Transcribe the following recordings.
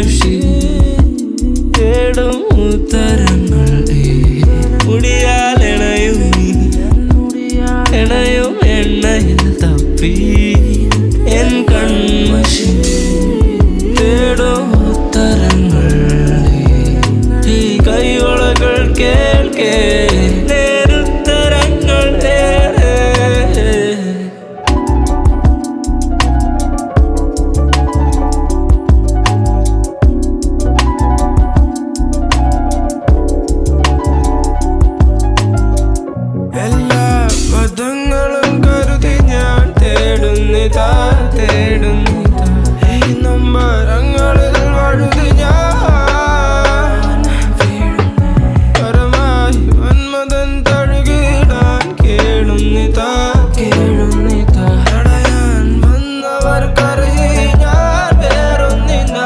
കൺമഷി തേടും ഉത്തരങ്ങൾ മുടിയാൽ ഇണയും ഇണയും എണ്ണയിൽ തപ്പി എൻ കൺമഷി തേടും ഉത്തരങ്ങൾ ഈ കൈവളകൾ കേൾക്കേ നേരുത്തരങ്ങൾ എല്ലാ പദങ്ങളും കരുതി ഞാൻ തേടുന്നിതാ തേടുന്നിതാ ഈ നമ്പരങ്ങളിൽ വഴുതി ഞാൻ പരമായി വന്മതൻ തഴുകിടാൻ കേളുന്നിതാ കേളുന്നിതാ തടയാൻ വന്നവർക്കറിയി ഞാൻ വേറൊന്നിനാ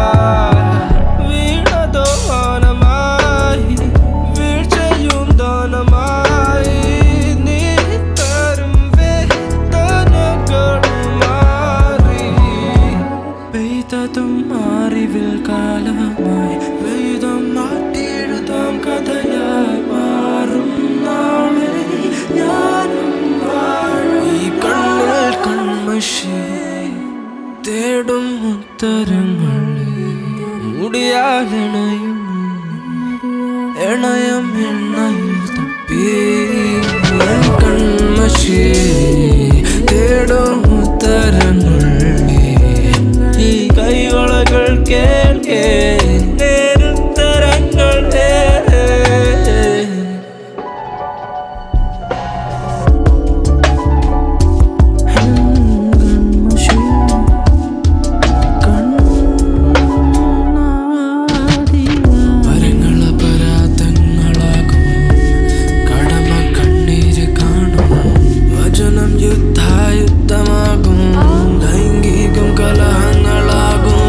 വീണതോ മാനമായി വീഴ്ചയും ദാനമായി നീ തരും വേദനകൾ മാറി പെയ്തതും അറിവിൽ കാലമായി വേദം മാറ്റിയെഴുതാം കഥയായി മാറും നാളെ ഞാനും വാഴും ഈ കണ്ണിൽ കൺമഷി തേടും ഉത്തരങ്ങൾ മുടിയാലിണയും ഇണയം എണ്ണയിൽ തപ്പി എൻ കൺമഷി തേടും ഉത്തരങ്ങൾ ഈ കൈവളകൾ കേൾക്കേ നേരുത്തരങ്ങൾ വരങ്ങൾ അപരാധങ്ങളാകും കടമ കണ്ണീര് കാണും വചനം യുദ്ധായുദ്ധമാകും ലൈംഗികം കലഹങ്ങളാകും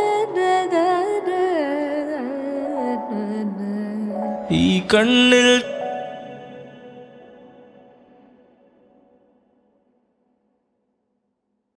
ഈ കണ്ണിൽ